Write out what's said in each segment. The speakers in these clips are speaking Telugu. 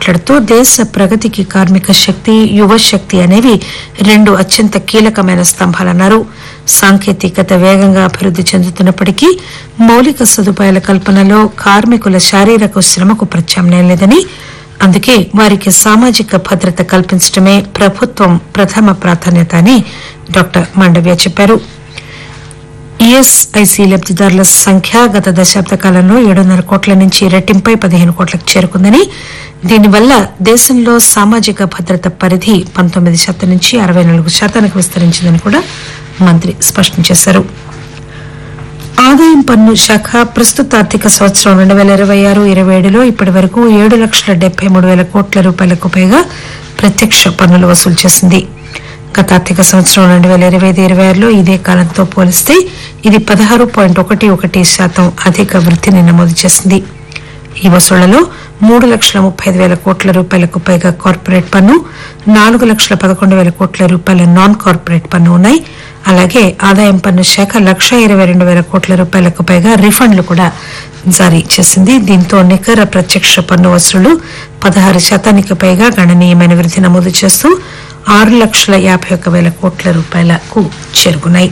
మాట్లాడుతూ దేశ ప్రగతికి కార్మిక శక్తి యువ శక్తి అనేవి రెండు అత్యంత కీలకమైన స్తంభాలన్నారు సాంకేతికత వేగంగా అభివృద్ది చెందుతున్నప్పటికీ మౌలిక సదుపాయాల కల్పనలో కార్మికుల శారీరక శ్రమకు ప్రత్యామ్నాయం లేదని అందుకే వారికి సామాజిక భద్రత కల్పించడమే ప్రభుత్వం ప్రథమ ప్రాధాన్యత అని డాక్టర్ మాండవ్య చెప్పారు ఈఎస్ఐసి లబ్దిదారుల సంఖ్య గత దశాబ్ద కాలంలో ఏడున్నర కోట్ల నుంచి రెట్టింపై పదిహేను కోట్లకు చేరుకుందని దీనివల్ల దేశంలో సామాజిక భద్రత పరిధి పంతొమ్మిది శాతం నుంచి అరవై నాలుగు శాతానికి విస్తరించిందని కూడా మంత్రి స్పష్టం చేశారు ఆదాయం పన్ను శాఖ ప్రస్తుత ఆర్థిక సంవత్సరం రెండు వేల ఇరవై ఆరు ఇరవై ఏడులో ఇప్పటి వరకు ఏడు లక్షల డెబ్బై మూడు వేల కోట్ల రూపాయలకు పైగా ప్రత్యక్ష పన్నులు వసూలు చేసింది గత ఆర్థిక సంవత్సరం రెండు వేల ఇరవై ఐదు ఇరవై ఆరులో ఇదే కాలంతో పోలిస్తే ఇది పదహారు పాయింట్ ఒకటి ఒకటి శాతం అధిక వృద్ధిని నమోదు చేసింది ఈ వసూళ్లలో మూడు లక్షల ముప్పై ఐదు వేల కోట్ల రూపాయలకు పైగా కార్పొరేట్ పన్ను నాలుగు లక్షల పదకొండు వేల కోట్ల రూపాయల నాన్ కార్పొరేట్ పన్ను ఉన్నాయి అలాగే ఆదాయం పన్ను శాఖ లక్ష ఇరవై రెండు వేల కోట్ల రూపాయలకు పైగా రిఫండ్లు కూడా జారీ చేసింది దీంతో నికర ప్రత్యక్ష పన్ను వసూళ్లు పదహారు శాతానికి పైగా గణనీయమైన వృద్ధి నమోదు చేస్తూ ఆరు లక్షల యాభై ఒక్క వేల కోట్ల రూపాయలకు చేరుకున్నాయి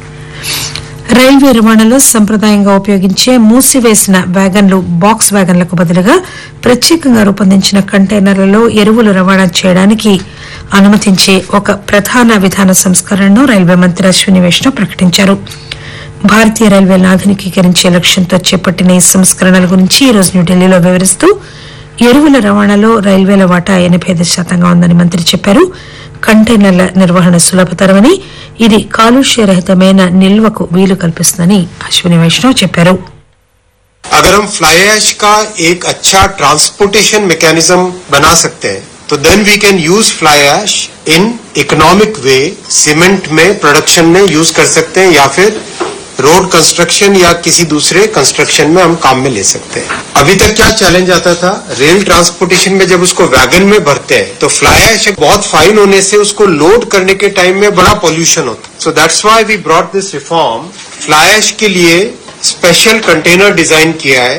రైల్వే రవాణాలో సంప్రదాయంగా ఉపయోగించే మూసివేసిన వ్యాగన్లు బాక్స్ వ్యాగన్లకు బదులుగా ప్రత్యేకంగా రూపొందించిన కంటైనర్లలో ఎరువులు రవాణా చేయడానికి అనుమతించే ఒక ప్రధాన విధాన సంస్కరణను రైల్వే మంత్రి అశ్విని వైష్ణవ్ ప్రకటించారు భారతీయ రైల్వేలను ఆధునికీకరించే లక్ష్యంతో చేపట్టిన ఈ సంస్కరణల గురించి ఈ రోజు న్యూఢిల్లీలో వివరిస్తూ ఎరువుల రవాణాలో రైల్వేల వాటా ఎనభై ఐదు శాతంగా ఉందని మంత్రి చెప్పారు కంటైనర్ల నిర్వహణ సులభతరమని ఇది కాలుష్యరహితమైన నిల్వకు వీలు కల్పిస్తుందని అశ్విని వైష్ణవ్ చెప్పారు अगर हम फ्लाई ऐश का एक अच्छा ट्रांसपोर्टेशन मैकेनिज्म बना सकते हैं तो then we can use fly ash in economic way cement में प्रोडक्शन में यूज कर सकते हैं या फिर रोड कंस्ट्रक्शन या किसी दूसरे कंस्ट्रक्शन में हम काम में ले सकते हैं अभी तक क्या चैलेंज आता था रेल ट्रांसपोर्टेशन में जब उसको वैगन में भरते हैं तो फ्लाई ऐश बहुत फाइन होने से उसको लोड करने के टाइम में बड़ा पॉल्यूशन होता so that's why we brought this reform fly ash के लिए स्पेशल कंटेनर डिजाइन किया है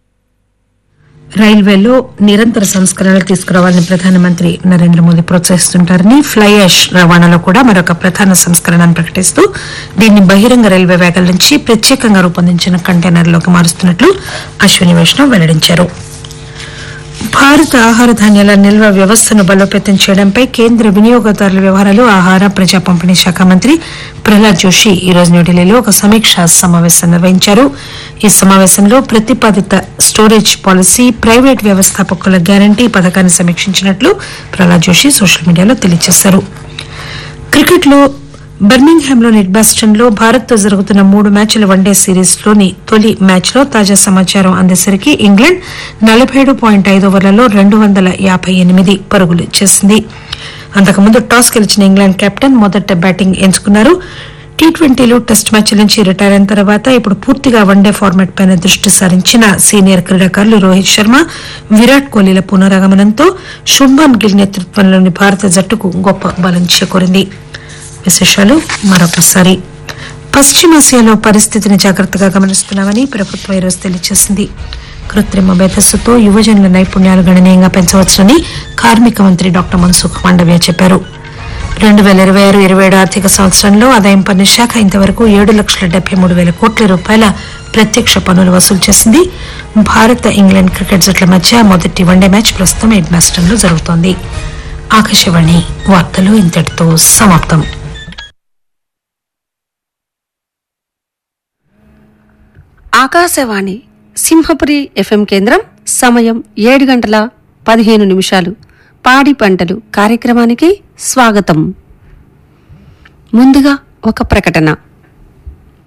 రైల్వేలో నిరంతర సంస్కరణలు తీసుకురావాలని ప్రధానమంత్రి నరేంద్ర మోదీ ప్రోత్సహిస్తుంటారని ఫ్లై యాష్ రవాణాలో కూడా మరొక ప్రధాన సంస్కరణను ప్రకటిస్తూ దీన్ని బహిరంగ రైల్వే వ్యాగల నుంచి ప్రత్యేకంగా రూపొందించిన కంటైనర్లోకి మారుస్తున్నట్లు అశ్విని వైష్ణవ్ వెల్లడించారు భారత ఆహార ధాన్యాల నిల్వ వ్యవస్థను బలోపేతం చేయడంపై కేంద్ర వినియోగదారుల వ్యవహారాలు ఆహార ప్రజా పంపిణీ శాఖ మంత్రి ప్రహ్లాద్ జోషి ఈ రోజు న్యూఢిల్లీలో ఒక సమీక్షా సమావేశం నిర్వహించారు ఈ సమావేశంలో ప్రతిపాదిత స్టోరేజ్ పాలసీ ప్రైవేట్ వ్యవస్థాపకుల గ్యారంటీ పథకాన్ని సమీక్షించినట్లు ప్రహ్లాద్ జోషి సోషల్ మీడియాలో తెలియజేశారు క్రికెట్లో బర్మింగ్హామ్లోని ఎడ్బాస్టన్ లో భారత్ తో జరుగుతున్న మూడు మ్యాచ్ల వన్డే సిరీస్ లోని తొలి మ్యాచ్ లో తాజా సమాచారం అందేసరికి ఇంగ్లాండ్ నలభై ఏడు పాయింట్ ఐదు ఓవర్లలో రెండు వందల యాభై ఎనిమిది పరుగులు చేసింది అంతకుముందు టాస్ గెలిచిన ఇంగ్లాండ్ కెప్టెన్ మొదట బ్యాటింగ్ ఎంచుకున్నారు టీ ట్వంటీలు టెస్ట్ మ్యాచ్ల నుంచి రిటైర్ అయిన తర్వాత ఇప్పుడు పూర్తిగా వన్డే ఫార్మాట్ పైన దృష్టి సారించిన సీనియర్ క్రీడాకారులు రోహిత్ శర్మ విరాట్ కోహ్లీల పునరాగమనంతో శుభ్మన్ గిల్ నేతృత్వంలోని భారత జట్టుకు గొప్ప బలం చేకూరింది విశేషాలు మరొకసారి పశ్చిమాసియాలో పరిస్థితిని జాగ్రత్తగా గమనిస్తున్నామని ప్రభుత్వం ఈరోజు తెలియజేసింది కృత్రిమ మేధస్సుతో యువజనుల నైపుణ్యాలు గణనీయంగా పెంచవచ్చునని కార్మిక మంత్రి డాక్టర్ మన్సుఖ్ మాండవ్య చెప్పారు రెండు వేల ఇరవై ఆరు ఇరవై ఏడు ఆర్థిక సంవత్సరంలో ఆదాయం పన్ను శాఖ ఇంతవరకు ఏడు లక్షల డెబ్బై మూడు వేల కోట్ల రూపాయల ప్రత్యక్ష పన్నులు వసూలు చేసింది భారత ఇంగ్లాండ్ క్రికెట్ జట్ల మధ్య మొదటి వన్డే మ్యాచ్ ప్రస్తుతం ఎడ్మాస్టన్లో జరుగుతోంది ఆకాశవాణి వార్తలు ఇంతటితో సమాప్తం ఆకాశవాణి సింహపురి ఎఫ్ఎం కేంద్రం సమయం ఏడు గంటల పదిహేను నిమిషాలు పాడి పంటలు కార్యక్రమానికి స్వాగతం ముందుగా ఒక ప్రకటన